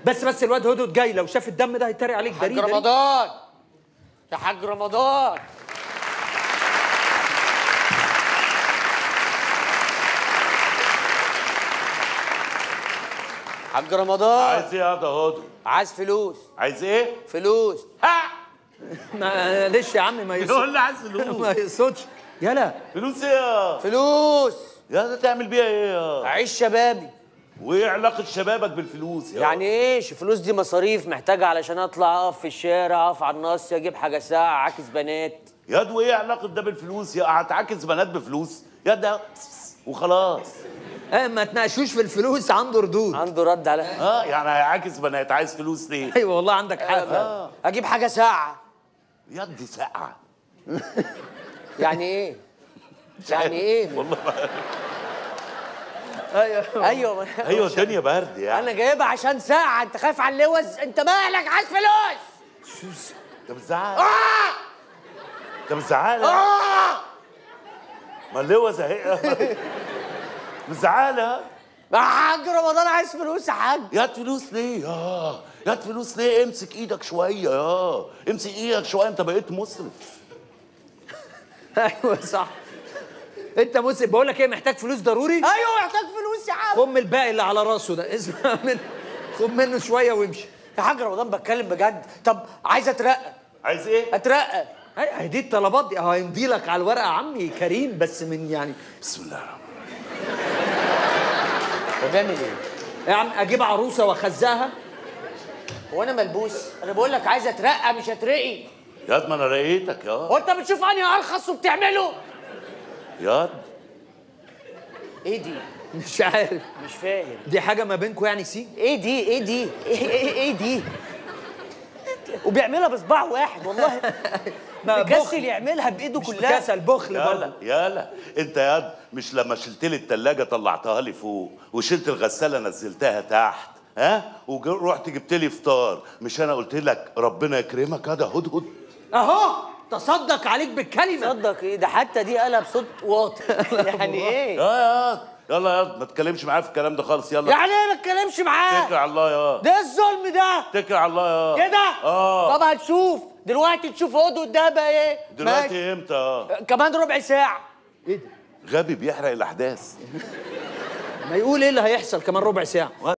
بس بس الواد هدهد جاي لو شاف الدم ده هيتريق عليك حاج دري دري. رمضان يا حاج رمضان حاج رمضان عايز ايه يا ده هدى عايز فلوس عايز ايه فلوس ها معلش يا عم ما يقول يقصدش لي عايز ما فلوس يقصدش يلا فلوس ايه يا فلوس يا ده تعمل بيها ايه يا عيش شبابي وايه علاقه شبابك بالفلوس يا يعني ايش الفلوس دي مصاريف محتاجة علشان اطلع اقف في الشارع اقف على النص اجيب حاجة ساعة عاكس بنات ياد وايه علاقه ده بالفلوس يا هتعاكس بنات بفلوس يا ده وخلاص اه ما تناقشوش في الفلوس عنده ردود عنده رد على اه يعني هيعاكس بنات عايز فلوس ليه ايوه والله عندك حق فعلا. اجيب حاجة ساعة ياد دي ساقعه يعني ايه يعني ايه والله ما- ايوه ايوه ما أنا- ايوه الدنيا برد يعني انا جايبها عشان ساعة انت خايف على اللوز انت مالك عايز فلوس انت بتزعق آه! انت بتزعق آه! ما اللوز اهي بتزعق يا حاج رمضان عايز فلوس يا حاج ياد فلوس ليه يا ياد فلوس ليه امسك ايدك شويه يا امسك ايدك شويه انت بقيت مسرف ايوه صح انت مسلم بقول لك ايه محتاج فلوس ضروري ايوه محتاج فلوس يا عم خم الباقي اللي على راسه ده اسمع من خد منه شويه وامشي يا حاج رمضان بتكلم بجد طب عايز اترقى عايز ايه اترقى هي هي دي الطلبات دي هيمضي لك على الورقه عمي كريم بس من يعني بسم الله الرحمن طب بيعمل ايه يا عم اجيب عروسه واخزقها هو انا ملبوس انا بقول لك عايز اترقى مش اترقي ياد ما انا رقيتك يا هو انت بتشوف انهي ارخص وبتعمله ياد ايه دي مش عارف مش فاهم دي حاجه ما بينكم يعني سي ايه دي ايه دي ايه, إيه, إيه دي وبيعملها بصباع واحد والله ما مكسل بخل. يعملها بايده مش كلها كسل بخل يالا برضه يالا انت ياد مش لما شلت لي التلاجة طلعتها لي فوق وشلت الغسالة نزلتها تحت ها ورحت جبت لي فطار مش انا قلت لك ربنا يكرمك هذا هدهد اهو تصدق عليك بالكلمه صدق ايه ده حتى دي قلب صوت واطي يعني ايه يا ياد يلا ياد ما تتكلمش معايا في الكلام ده خالص يلا يعني ايه ما اتكلمش معاه اتكل على الله يا ده الظلم ده اتكل على الله يا كده اه طب هتشوف دلوقتي تشوف هدهد ده بقى ايه ماشي. دلوقتي امتى اه كمان ربع ساعه ايه ده غبي بيحرق الاحداث ما يقول ايه اللي هيحصل كمان ربع ساعه